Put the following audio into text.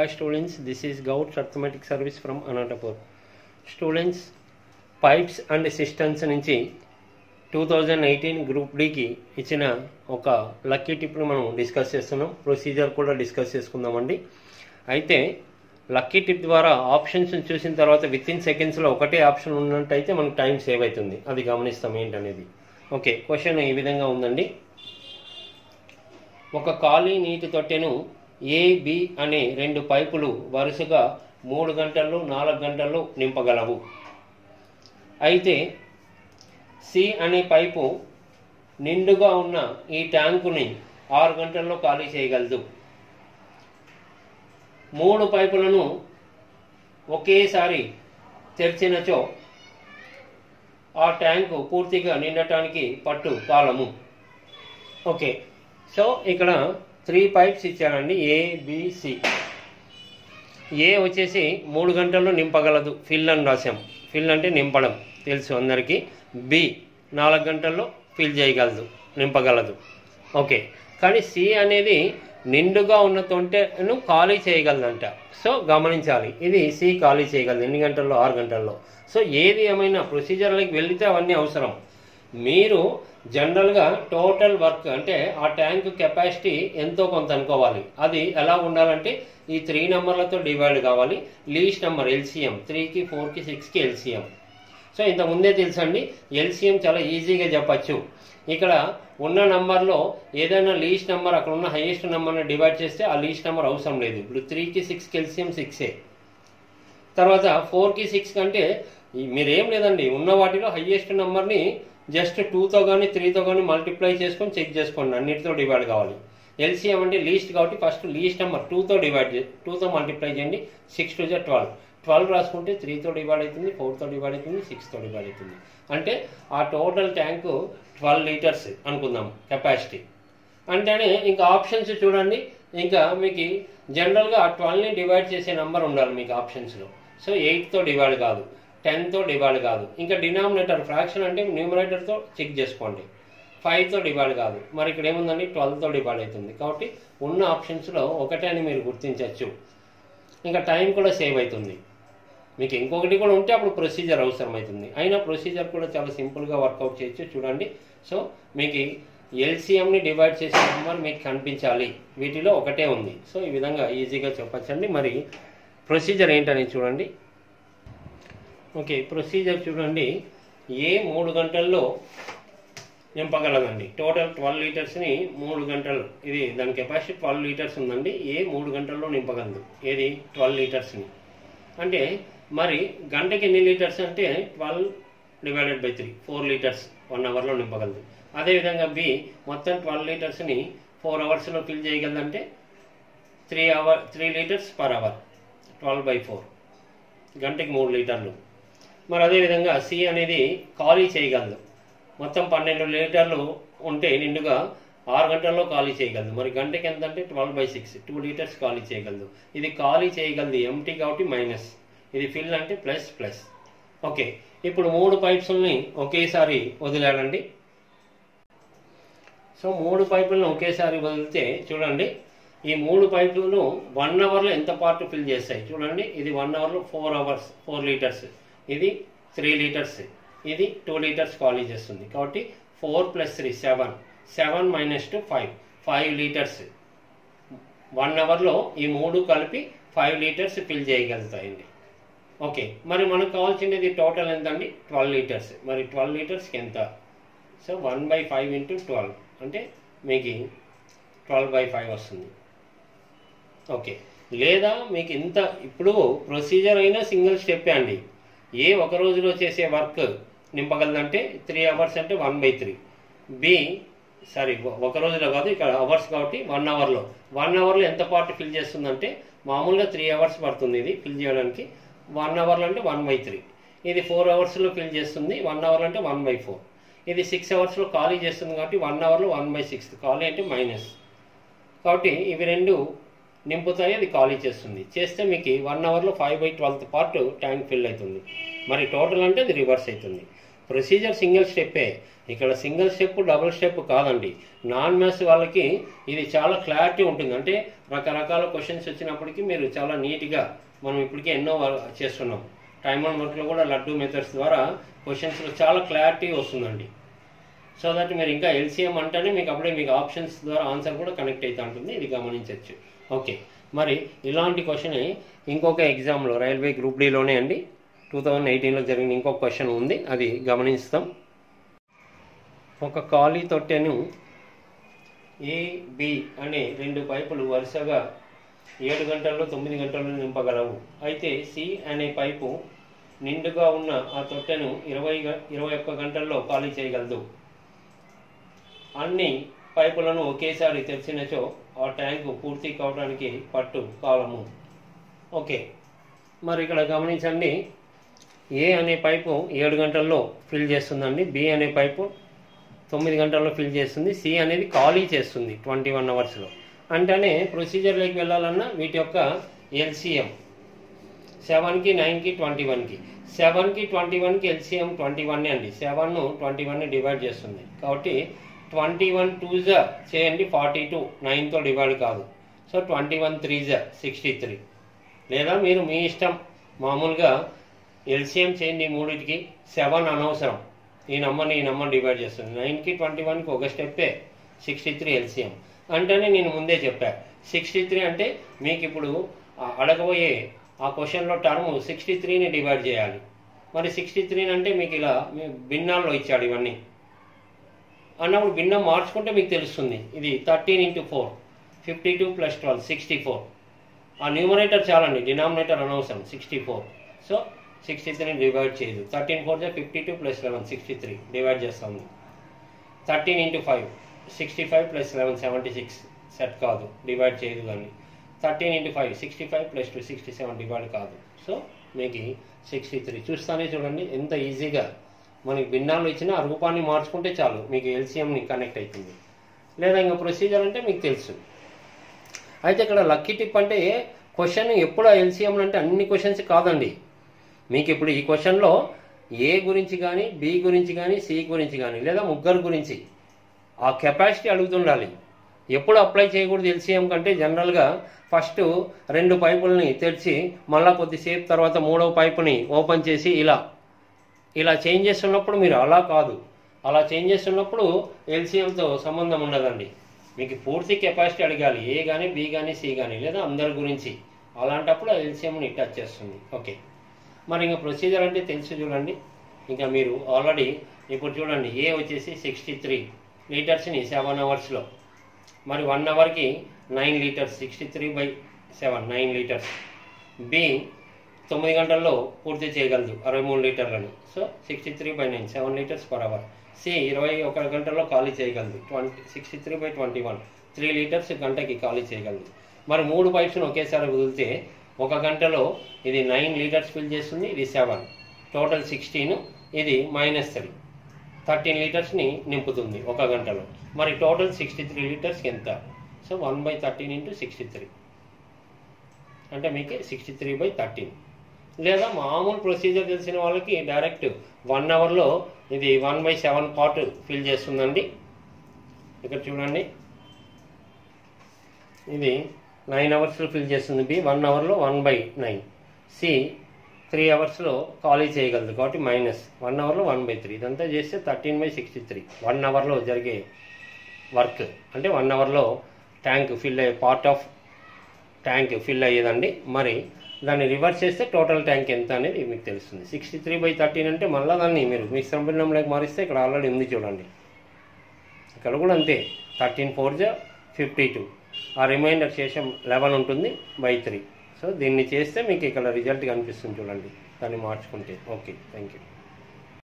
Hi students, this is Gauts Arithmetic Service from Anantapur. Students, pipes and systems నుంచి two thousand eighteen group డికి ఇచ్చిన ఒక lucky టిప్ని మనం discuss చేస్తున్నాం procedure కూడా డిస్కస్ చేసుకుందామండి అయితే లక్కీ టిప్ ద్వారా ఆప్షన్స్ చూసిన తర్వాత విత్ ఇన్ సెకండ్స్లో ఒకటే ఆప్షన్ ఉన్నట్టయితే మనకు టైం సేవ్ అవుతుంది అది గమనిస్తాం ఏంటనేది ఓకే క్వశ్చన్ ఈ విధంగా ఉందండి ఒక ఖాళీ నీటి తొట్టెను ఏ బి అనే రెండు పైపులు వరుసగా మూడు గంటల్లో నాలుగు గంటల్లో నింపగలవు అయితే సి అనే పైపు నిండుగా ఉన్న ఈ ట్యాంకుని ఆరు గంటల్లో ఖాళీ చేయగలదు మూడు పైపులను ఒకేసారి తెరిచినచో ఆ ట్యాంకు పూర్తిగా నిండటానికి పట్టు కాలము ఓకే సో ఇక్కడ త్రీ పైప్స్ ఇచ్చారండి ఏబిసి ఏ వచ్చేసి మూడు గంటల్లో నింపగలదు ఫిల్ అని రాసాం ఫిల్ అంటే నింపడం తెలుసు అందరికీ బి నాలుగు గంటల్లో ఫిల్ చేయగలదు నింపగలదు ఓకే కానీ సి అనేది నిండుగా ఉన్న తొంటెను ఖాళీ చేయగలదంట సో గమనించాలి ఇది సి ఖాళీ చేయగలదు ఎన్ని గంటల్లో ఆరు గంటల్లో సో ఏది ఏమైనా ప్రొసీజర్లకు వెళితే అవన్నీ అవసరం మీరు జనరల్గా టోటల్ వర్క్ అంటే ఆ ట్యాంక్ కెపాసిటీ ఎంతో కొంత అనుకోవాలి అది ఎలా ఉండాలంటే ఈ త్రీ నెంబర్లతో డివైడ్ కావాలి లీస్ట్ నెంబర్ ఎల్సిఎం త్రీకి ఫోర్కి సిక్స్కి ఎల్సిఎం సో ఇంత ముందే తెలుసండి ఎల్సిఎం చాలా ఈజీగా చెప్పచ్చు ఇక్కడ ఉన్న నంబర్లో ఏదైనా లీస్ట్ నెంబర్ అక్కడ ఉన్న హైయెస్ట్ నెంబర్ని డివైడ్ చేస్తే ఆ లీస్ట్ నెంబర్ అవసరం లేదు ఇప్పుడు త్రీకి సిక్స్కి ఎల్సిఎం సిక్సే తర్వాత ఫోర్కి సిక్స్ కంటే ఈ- మీరేం లేదండి ఉన్న వాటిలో హైయెస్ట్ నెంబర్ని జస్ట్ టూతో కానీ త్రీతో కానీ మల్టిప్లై చేసుకొని చెక్ చేసుకోండి అన్నిటితో డివైడ్ కావాలి ఎల్సిఎం అంటే లీస్ట్ కాబట్టి ఫస్ట్ లీస్ట్ నెంబర్ టూతో డివైడ్ చే టూతో మల్టిప్లై చేయండి సిక్స్ టూ జా ట్వెల్వ్ ట్వెల్వ్ రాసుకుంటే త్రీతో డివైడ్ అవుతుంది ఫోర్తో డివైడ్ అవుతుంది సిక్స్తో డివైడ్ అవుతుంది అంటే ఆ టోటల్ ట్యాంకు ట్వెల్వ్ లీటర్స్ అనుకుందాం కెపాసిటీ అంటేనే ఇంకా ఆప్షన్స్ చూడండి ఇంకా మీకు జనరల్గా ఆ ట్వెల్వ్ని డివైడ్ చేసే నెంబర్ ఉండాలి మీకు ఆప్షన్స్లో సో ఎయిట్తో డివైడ్ కాదు టెన్తో డివైడ్ కాదు ఇంకా డినామినేటర్ ఫ్రాక్షన్ అంటే న్యూమరేటర్తో చెక్ చేసుకోండి ఫైవ్తో డివైడ్ కాదు మరి ఇక్కడ ఏముందండి ట్వెల్వ్తో డివైడ్ అవుతుంది కాబట్టి ఉన్న ఆప్షన్స్లో ఒకటే అని మీరు గుర్తించవచ్చు ఇంకా టైం కూడా సేవ్ అవుతుంది మీకు ఇంకొకటి కూడా ఉంటే అప్పుడు ప్రొసీజర్ అవసరం అవుతుంది అయినా ప్రొసీజర్ కూడా చాలా సింపుల్గా వర్కౌట్ చేయొచ్చు చూడండి సో మీకు ఎల్సిఎంని డివైడ్ చేసే నెంబర్ మీకు కనిపించాలి వీటిలో ఒకటే ఉంది సో ఈ విధంగా ఈజీగా చెప్పచ్చండి మరి ప్రొసీజర్ ఏంటని చూడండి ఓకే ప్రొసీజర్ చూడండి ఏ మూడు గంటల్లో నింపగలదండి టోటల్ ట్వెల్వ్ లీటర్స్ని మూడు గంటలు ఇది దాని కెపాసిటీ ట్వెల్వ్ లీటర్స్ ఉందండి ఏ మూడు గంటల్లో నింపగలదు ఏది ట్వెల్వ్ లీటర్స్ని అంటే మరి గంటకి ఎన్ని లీటర్స్ అంటే twelve divided by three four litres one అవర్లో నింపగలదు అదేవిధంగా బి మొత్తం ట్వెల్వ్ లీటర్స్ని ఫోర్ అవర్స్లో ఫిల్ చేయగలదంటే three hour three litres per hour twelve by four గంటకి మూడు లీటర్లు మరి అదేవిధంగా సి అనేది ఖాళీ చేయగలదు మొత్తం పన్నెండు లీటర్లు ఉంటే నిండుగా ఆరు గంటల్లో ఖాళీ చేయగలదు మరి గంటకి ఎంత అంటే twelve by six two litres ఖాళీ చేయగలదు ఇది ఖాళీ చేయగలదు ఎంటీ కాబట్టి మైనస్ ఇది ఫిల్ అంటే ప్లస్ ప్లస్ ఓకే ఇప్పుడు మూడు పైప్స్ని ఒకేసారి వదిలాడండి సో మూడు పైపులను ఒకేసారి వదిలితే చూడండి ఈ మూడు పైపులను వన్ అవర్లో ఎంత పార్ట్ ఫిల్ చేస్తాయి చూడండి ఇది వన్ అవర్లో ఫోర్ అవర్స్ ఫోర్ లీటర్స్ ఇది త్రీ లీటర్స్ ఇది టూ లీటర్స్ ఖాళీ చేస్తుంది కాబట్టి four plus three seven seven minus two five five litres one అవర్లో ఈ మూడు కలిపి ఫైవ్ లీటర్స్ ఫిల్ చేయగలుగుతాయండి ఓకే మరి మనకు కావాల్సినది టోటల్ ఎంత అండి ట్వెల్వ్ లీటర్స్ మరి ట్వెల్వ్ లీటర్స్కి ఎంత so one by five into twelve అంటే మీకు ట్వెల్వ్ బై ఫైవ్ వస్తుంది ఓకే లేదా మీకు ఇంత ఇప్పుడు ప్రొసీజర్ అయినా సింగిల్ స్టెప్పే అండి ఏ ఒక రోజులో చేసే వర్క్ నింపగలదంటే త్రీ అవర్స్ అంటే one by three B sorry ఒక రోజులో కాదు ఇక్కడ అవర్స్ కాబట్టి వన్ అవర్లో వన్ అవర్లో ఎంత పార్ట్ ఫిల్ చేస్తుందంటే మామూలుగా త్రీ అవర్స్ పడుతుంది ఇది ఫిల్ చేయడానికి వన్ అవర్లో అంటే వన్ బై త్రీ ఇది ఫోర్ అవర్స్లో ఫిల్ చేస్తుంది వన్ అవర్లో అంటే వన్ బై ఫోర్ ఇది సిక్స్ అవర్స్లో ఖాళీ చేస్తుంది కాబట్టి వన్ అవర్లో వన్ బై సిక్స్ ఖాళీ అంటే మైనస్ కాబట్టి ఇవి రెండు నింపుతాయి అది ఖాళీ చేస్తుంది చేస్తే మీకు వన్ అవర్లో five by twelfth part tank fill అవుతుంది మరి టోటల్ అంటే అది రివర్స్ అవుతుంది ప్రొసీజర్ సింగిల్ స్టెప్పే ఇక్కడ సింగిల్ స్టెప్ డబుల్ స్టెప్ కాదండి నాన్ మ్యాథ్స్ వాళ్ళకి ఇది చాలా క్లారిటీ ఉంటుంది అంటే రకరకాల క్వశ్చన్స్ వచ్చినప్పటికీ మీరు చాలా నీట్గా మనం ఇప్పటికే ఎన్నో వ- చేస్తున్నాం టైమ్ అండ్ వర్క్లో కూడా లడ్డు మెథడ్స్ ద్వారా క్వశ్చన్స్లో చాలా క్లారిటీ వస్తుందండి సో దట్ మీరు ఇంకా ఎల్సీఎం అంటేనే మీకు అప్పుడే మీకు ఆప్షన్స్ ద్వారా ఆన్సర్ కూడా కనెక్ట్ అవుతూ ఉంటుంది ఇది గమనించవచ్చు ఓకే మరి ఇలాంటి క్వశ్చన్ ఇంకొక ఎగ్జామ్లో రైల్వే గ్రూప్ డీలోనే అండి టూ థౌజండ్ ఎయిటీన్లో జరిగిన ఇంకొక క్వశ్చన్ ఉంది అది గమనిస్తాం ఒక ఖాళీ తొట్టెను ఏ బి అనే రెండు పైపులు వరుసగా ఏడు గంటల్లో తొమ్మిది గంటల్లో నింపగలవు అయితే సి అనే పైపు నిండుగా ఉన్న ఆ తొట్టెను ఇరవై గ- ఇరవై ఒక్క గంటల్లో ఖాళీ చేయగలదు అన్ని పైపులను ఒకేసారి తెరిచినచో ఆ ట్యాంకు పూర్తి కావడానికి పట్టు కాలము ఓకే మరి ఇక్కడ గమనించండి ఏ అనే పైపు ఏడు గంటల్లో ఫిల్ చేస్తుందండి బి అనే పైపు తొమ్మిది గంటల్లో ఫిల్ చేస్తుంది సి అనేది ఖాళీ చేస్తుంది ట్వంటీ వన్ అవర్స్లో అంటేనే ప్రొసీజర్లోకి వెళ్ళాలన్నా వీటి యొక్క ఎల్సిఎం సెవెన్కి నైన్కి ట్వంటీ వన్కి సెవెన్కి ట్వంటీ వన్కి ఎల్సిఎం ట్వంటీ వన్ అండి సెవెన్ ట్వంటీ వన్ డివైడ్ చేస్తుంది కాబట్టి ట్వంటీ వన్ టూ జా చేయండి ఫార్టీ టూ నైన్తో డివైడ్ కాదు సో ట్వంటీ వన్ త్రీ జా సిక్స్టీ త్రీ లేదా మీరు మీ ఇష్టం మామూలుగా ఎల్సిఎం చేయండి ఈ మూడింటికి సెవెన్ అనవసరం ఈ నెంబర్ని ఈ నెంబర్ డివైడ్ చేస్తుంది నైన్కి ట్వంటీ వన్కి ఒక స్టెప్పే సిక్స్టీ త్రీ ఎల్సిఎం అంటేనే నేను ముందే చెప్పా సిక్స్టీ త్రీ అంటే మీకు ఇప్పుడు ఆ అడగబోయే ఆ క్వశ్చన్లో టర్మ్ సిక్స్టీ త్రీని డివైడ్ చేయాలి మరి సిక్స్టీ త్రీని అంటే మీకు ఇలా మీ భిన్నాల్లో ఇచ్చాడు ఇవన్నీ అన్నప్పుడు భిన్నం మార్చుకుంటే మీకు తెలుస్తుంది ఇది thirteen into four fifty two plus twelve sixty four ఆ న్యూమరేటర్ చాలండి డినామినేటర్ అనవసరం సిక్స్టీ ఫోర్ సో సిక్స్టీ త్రీని డివైడ్ చేయదు థర్టీన్ ఫోర్ జా fifty two plus eleven sixty three divide చేస్తుంది thirteen into five sixty five plus eleven seventy six set కాదు divide చేయదు కానీ thirteen into five sixty five plus two sixty seven divide కాదు so మీకు sixty three చూస్తానే చూడండి ఎంత ఈజీగా మనకి భిన్నాలు ఇచ్చిన ఆ రూపాన్ని మార్చుకుంటే చాలు మీకు ఎల్సిఎంని కనెక్ట్ అవుతుంది లేదా ఇంకా ప్రొసీజర్ అంటే మీకు తెలుసు అయితే ఇక్కడ లక్కీ టిప్ అంటే క్వశ్చన్ ఎప్పుడు ఎల్సిఎం అంటే అన్ని క్వశ్చన్స్ కాదండి మీకు ఇప్పుడు ఈ క్వశ్చన్లో ఏ గురించి కానీ బి గురించి కానీ సి గురించి కానీ లేదా ముగ్గురు గురించి ఆ కెపాసిటీ అడుగుతుండాలి ఎప్పుడు అప్లై చేయకూడదు ఎల్సిఎం కంటే జనరల్గా ఫస్ట్ రెండు పైపుల్ని తెరిచి మళ్ళా కొద్దిసేపు తర్వాత మూడవ పైపుని ఓపెన్ చేసి ఇలా ఇలా చేంజ్ చేస్తున్నప్పుడు మీరు అలా కాదు అలా చేంజ్ చేస్తున్నప్పుడు ఎల్సిఎంతో సంబంధం ఉండదండి మీకు పూర్తి కెపాసిటీ అడగాలి ఏ కానీ బి కానీ సి కానీ లేదా అందరి గురించి అలాంటప్పుడు ఎల్సిఎంని టచ్ చేస్తుంది ఓకే మరి ఇంకా ప్రొసీజర్ అంటే తెలుసు చూడండి ఇంకా మీరు ఆల్రెడీ ఇప్పుడు చూడండి ఏ వచ్చేసి సిక్స్టీ త్రీ లీటర్స్ని సెవెన్ అవర్స్లో మరి వన్ అవర్కి nine litres sixty three by seven nine litres B తొమ్మిది గంటల్లో పూర్తి చేయగలదు అరవై మూడు లీటర్లను so sixty three by nine seven litres per hour C ఇరవై ఒక గంటల్లో ఖాళీ చేయగలదు twenty sixty three by twenty one three litres గంటకి ఖాళీ చేయగలదు మరి మూడు పైప్స్ను ఒకేసారి వదిలితే ఒక గంటలో ఇది నైన్ లీటర్స్ ఫిల్ చేస్తుంది ఇది సెవెన్ టోటల్ సిక్స్టీన్ ఇది మైనస్ త్రీ థర్టీన్ లీటర్స్ని నింపుతుంది ఒక గంటలో మరి టోటల్ సిక్స్టీ త్రీ లీటర్స్కి ఎంత so one by thirteen into sixty three అంటే మీకు సిక్స్టీ త్రీ బై థర్టీన్ లేదా మామూలు ప్రొసీజర్ తెలిసిన వాళ్ళకి డైరెక్ట్ వన్ అవర్లో ఇది one by seven part fill చేస్తుందండి ఇక్కడ చూడండి ఇది నైన్ అవర్స్లో ఫిల్ చేస్తుంది బి వన్ అవర్లో one by nine C three అవర్స్లో ఖాళీ చేయగలదు కాబట్టి మైనస్ వన్ అవర్లో వన్ బై త్రీ ఇదంతా చేస్తే thirteen by sixty three one అవర్లో జరిగే వర్క్ అంటే వన్ అవర్లో ట్యాంక్ ఫిల్ అయ్యే పార్ట్ ఆఫ్ ట్యాంక్ ఫిల్ అయ్యేదండి మరి దాన్ని రివర్స్ చేస్తే టోటల్ ట్యాంక్ ఎంత అనేది మీకు తెలుస్తుంది సిక్స్టీ త్రీ బై థర్టీన్ అంటే మళ్ళీ దాన్ని మీరు మీ సంబంధంలోకి మారిస్తే ఇక్కడ ఆల్రెడీ ఉంది చూడండి ఇక్కడ కూడా అంతే థర్టీన్ ఫోర్ జా ఫిఫ్టీ టూ ఆ రిమైండర్ శేషం లెవెన్ ఉంటుంది బై త్రీ సో దీన్ని చేస్తే మీకు ఇక్కడ రిజల్ట్ కనిపిస్తుంది చూడండి దాన్ని మార్చుకుంటే ఓకే థ్యాంక్ యూ